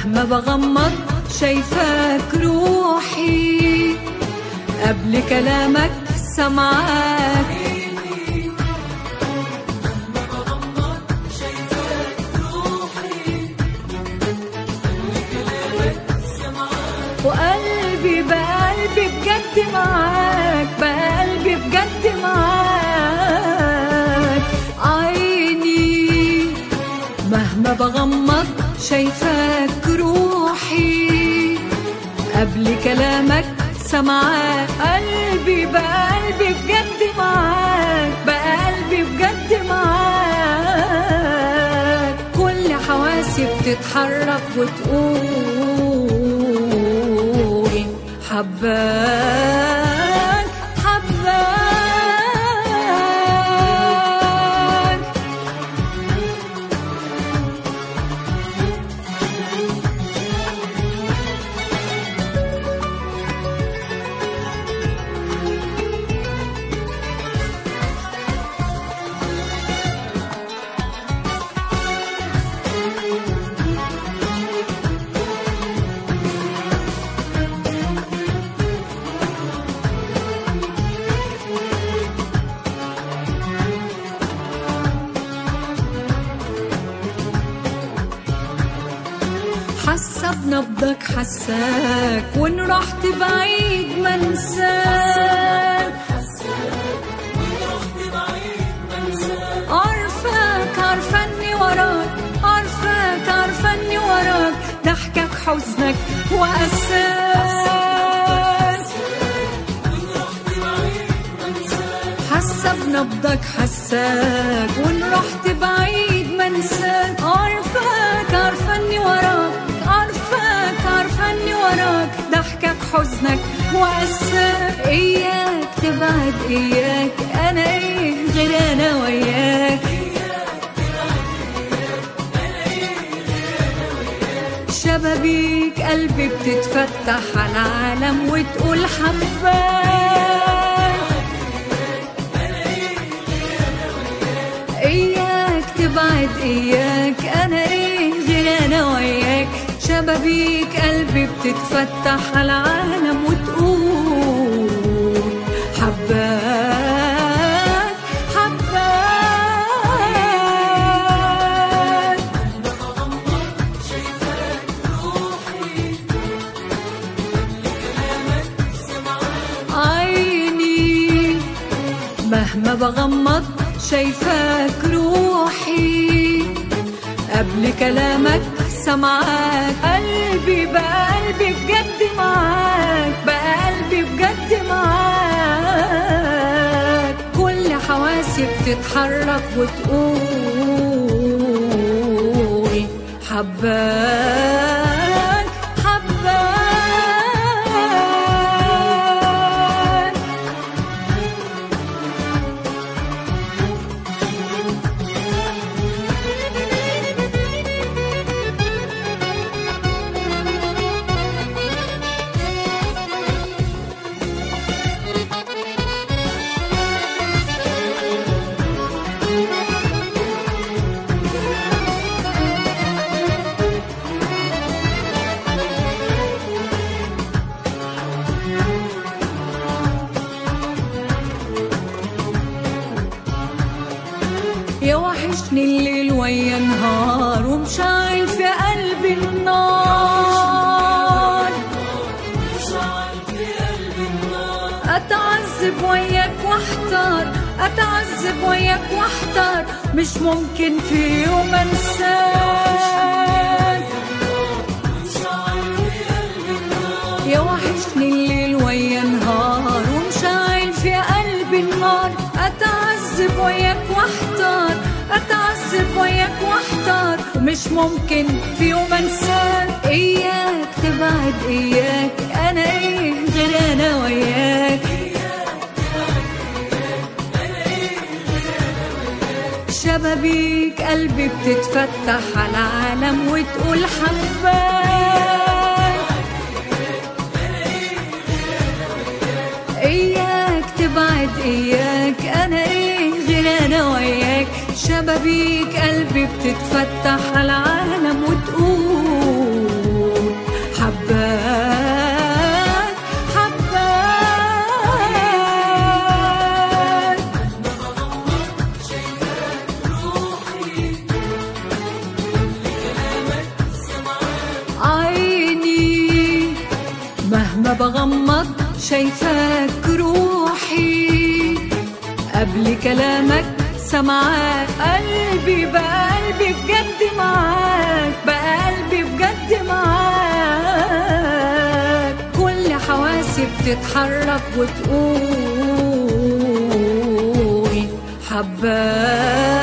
مهما بغمض شايفاك روحي قبل كلامك سمعاك وقلبي بقلبي بجد معاك بقلبي بجد معاك عيني مهما بغمض شايفاك روحي قبل كلامك سمعاك قلبي بقلبي بجد معاك بقلبي بجد معاك كل حواسي بتتحرك وتقول حباك حباك حاسه بنبضك حساك وان رحت بعيد منساك عارفاك عارفه اني وراك عارفاك عارفه اني وراك ضحكك حزنك واساك حاسه بنبضك حساك وان رحت بعيد منساك عارفاك عارفه اني وراك عارفاك عارفه اني وراك ضحكك حزنك واساك اياك تبعد اياك انا ايه غير انا وياك شبابيك قلبي بتتفتح على العالم وتقول حباك اياك تبعد اياك انا ايه غير انا وياك شبابيك قلبي بتتفتح على العالم وتقول حباك حباك عيني مهما بغمض شايفاك روحي قبل كلامك سمعاك قلبي بقلبي بجد معاك بقلبي بجد معاك كل حواسي بتتحرك وتقول حباك حباك يا وحشني الليل ويا نهار ومشاعل في قلبي النار اتعذب وياك واحتار اتعذب وياك واحتار مش ممكن في يوم انساك يا وحشني الليل ويا نهار ومشاعل في قلبي النار اتعذب وياك واحتار اتعذب وياك واحتار ومش ممكن في يوم انساك اياك تبعد اياك انا ايه غير انا وياك شبابيك قلبي بتتفتح على العالم وتقول حباك اياك تبعد اياك انا ايه غير انا وياك شبابيك قلبي بتتفتح على العالم وتقول ما بغمض شايفاك روحي قبل كلامك سمعاك قلبي بقى قلبي بجد معاك بقى قلبي بجد معاك كل حواسي بتتحرك وتقول حباك